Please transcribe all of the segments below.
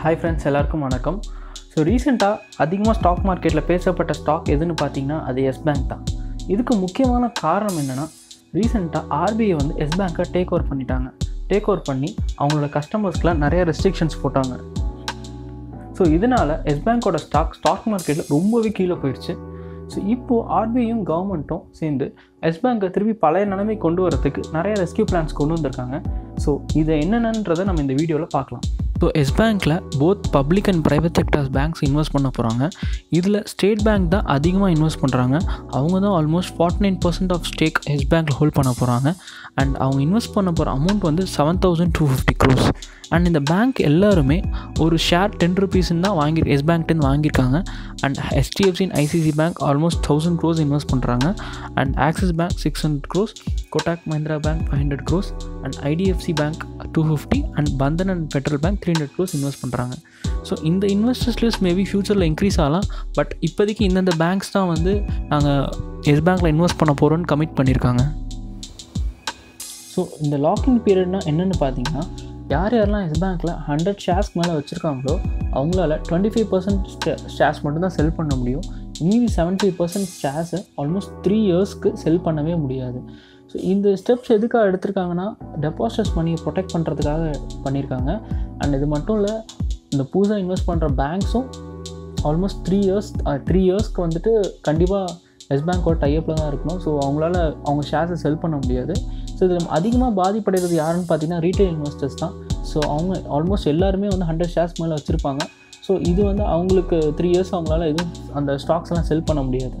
hi friends எல்லாருக்கும் வணக்கம் so ரீசெண்டாக அதிகமாக ஸ்டாக் மார்க்கெட்டில் பேசப்பட்ட ஸ்டாக் எதுன்னு பார்த்தீங்கன்னா அது எஸ் பேங்க் தான் இதுக்கு முக்கியமான காரணம் என்னென்னா ரீசெண்டாக ஆர்பிஐ வந்து எஸ் பேங்க்கை டேக் ஓவர் பண்ணிட்டாங்க டேக் ஓவர் பண்ணி அவங்களோட கஸ்டமர்ஸ்க்குலாம் நிறைய ரெஸ்ட்ரிக்ஷன்ஸ் போட்டாங்க ஸோ இதனால் எஸ் பேங்க்கோட ஸ்டாக் ஸ்டாக் மார்க்கெட்டில் ரொம்பவே கீழே போயிடுச்சு ஸோ இப்போது ஆர்பிஐயும் கவர்மெண்ட்டும் சேர்ந்து எஸ் பேங்க்கை திருப்பி பழைய நிலைமை கொண்டு வரதுக்கு நிறைய ரெஸ்கியூ பிளான்ஸ் கொண்டு வந்திருக்காங்க ஸோ இதை என்னென்னன்றதை நம்ம இந்த வீடியோவில் பார்க்கலாம் ஸோ எஸ் பேங்க்கில் both public and private sectors banks invest பண்ண போகிறாங்க இதில் ஸ்டேட் பேங்க் தான் அதிகமாக இன்வெஸ்ட் பண்ணுறாங்க அவங்க தான் almost forty nine percent of stake Yes பேங்க்கில் ஹோல்ட் பண்ண போகிறாங்க அண்ட் அவங்க இன்வெஸ்ட் பண்ண போகிற அமௌண்ட் வந்து seven thousand two fifty crores and இந்த பேங்க் எல்லாருமே ஒரு ஷேர் டென் ருபீஸ்ன்னு தான் வாங்கி எஸ் பேங்க்டேருந்து வாங்கியிருக்காங்க and HDFC and ICICI bank almost thousand crores invest பண்ணுறாங்க and Axis bank six hundred crores Kotak Mahindra bank five hundred crores and IDFC bank two fifty and Bandhan and Federal bank three hundred crores invest பண்ணுறாங்க so இந்த investors list maybe ஃப்யூச்சரில் increase ஆகலாம் but இப்போதைக்கு இந்தந்த banks தான் வந்து நாங்கள் எஸ் பேங்க்கில் இன்வெஸ்ட் பண்ண போகிறோன்னு கமிட் பண்ணியிருக்காங்க ஸோ இந்த லாக்கிங் பீரியட்னா என்னென்னு பார்த்தீங்கன்னா யார் யாரெல்லாம் எஸ் பேங்க்கில் ஹண்ட்ரட் ஷேர்ஸ்க்கு மேலே வச்சுருக்காங்களோ அவங்களால டுவெண்ட்டி ஃபைவ் பர்சன்ட் ஷேர்ஸ் மட்டும்தான் செல் பண்ண முடியும் மீதி செவன்ட்டி பர்சன்ட் ஷேர்ஸை ஆல்மோஸ்ட் த்ரீ இயர்ஸ்க்கு செல் பண்ணவே முடியாது ஸோ இந்த ஸ்டெப்ஸ் எதுக்காக எடுத்திருக்காங்கன்னா டெபாசிட்ஸ் மணியை ப்ரொடெக்ட் பண்ணுறதுக்காக பண்ணியிருக்காங்க அண்ட் இது மட்டும் இல்லை இந்த புதுசாக இன்வெஸ்ட் பண்ணுற பேங்க்ஸும் ஆல்மோஸ்ட் த்ரீ இயர்ஸ் த்ரீ இயர்ஸ்க்கு வந்துட்டு கண்டிப்பாக எஸ் பேங்க்கோட டைப்பில் தான் இருக்கணும் ஸோ அவங்களால அவங்க ஷேர்ஸை செல் பண்ண முடியாது ஸோ இதில் அதிகமாக பாதிப்படைகிறது யாருன்னு பார்த்தீங்கன்னா ரீட்டைல் இன்வெஸ்டர்ஸ் தான் ஸோ அவங்க ஆல்மோஸ்ட் எல்லாருமே வந்து ஹண்ட்ரட் ஷேர்ஸ் மேலே வச்சுருப்பாங்க ஸோ இது வந்து அவங்களுக்கு த்ரீ இயர்ஸ் அவங்களால எதுவும் அந்த ஸ்டாக்ஸ் எல்லாம் செல் பண்ண முடியாது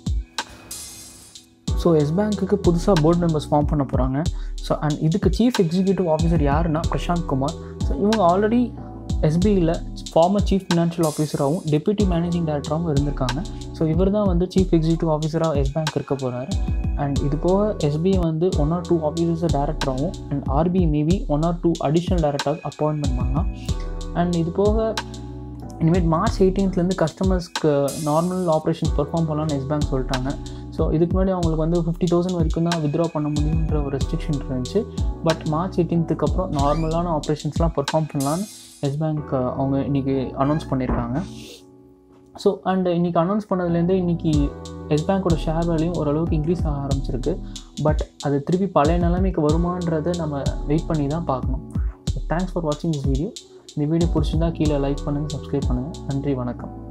ஸோ எஸ் பேங்க்குக்கு புதுசாக போர்டு மெம்பர்ஸ் ஃபார்ம் பண்ண போகிறாங்க ஸோ அண்ட் இதுக்கு சீஃப் எக்ஸிக்யூட்டிவ் ஆஃபீஸர் யாருன்னா பிரசாந்த் குமார் ஸோ இவங்க ஆல்ரெடி எஸ்பிஐயில் ஃபார்மர் சீஃப் ஃபினான்ஷியல் ஆஃபீஸராகவும் டெப்யூட்டி மேனேஜிங் டேரக்டராகவும் இருந்திருக்காங்க ஸோ இவர் தான் வந்து சீஃப் எக்ஸிக்யூட்டிவ் ஆஃபீஸராக எஸ் பேங்க் இருக்க போகிறாரு அண்ட் இது போக எஸ்பிஐ வந்து ஒன் ஆர் டூ ஆஃபீஸர்ஸை டேரக்டராகவும் and RBI maybe one or two additional director appointment பண்ணலாம் அண்ட் இது போக இனிமேல் மார்ச் எயிட்டீன்த்லேருந்து கஸ்டமர்ஸ்க்கு நார்மல் ஆப்ரேஷன் பெர்ஃபார்ம் பண்ணலாம்னு எஸ் பேங்க் சொல்லிட்டாங்க ஸோ இதுக்கு முன்னாடி அவங்களுக்கு வந்து ஃபிஃப்டி தௌசண்ட் வரைக்கும் தான் வித்ட்ரா பண்ண முடியுன்ற ஒரு ரெஸ்ட்ரிக்ஷன் இருந்துச்சு பட் மார்ச் எயிட்டீன்த்துக்கு அப்புறம் நார்மலான ஆப்ரேஷன்ஸ்லாம் பெர்ஃபார்ம் பண்ணலான்னு எஸ் பேங்க் அவங்க இன்றைக்கி அனௌன்ஸ் பண்ணியிருக்காங்க ஸோ அண்ட் இன்றைக்கி அனௌன்ஸ் பண்ணதுலேருந்து இன்றைக்கி எஸ் பேங்க்கோட ஷேர் வேலையும் ஓரளவுக்கு இன்க்ரீஸ் ஆக ஆரம்பிச்சிருக்கு பட் அது திருப்பி பழைய நிலைமைக்கு வருமானன்றதை நம்ம வெயிட் பண்ணி தான் பார்க்கணும் ஸோ தேங்க்ஸ் ஃபார் வாட்சிங் திஸ் வீடியோ இந்த வீடியோ பிடிச்சிருந்தா கீழே லைக் பண்ணுங்கள் சப்ஸ்கிரைப் பண்ணுங்கள் நன்றி வணக்கம்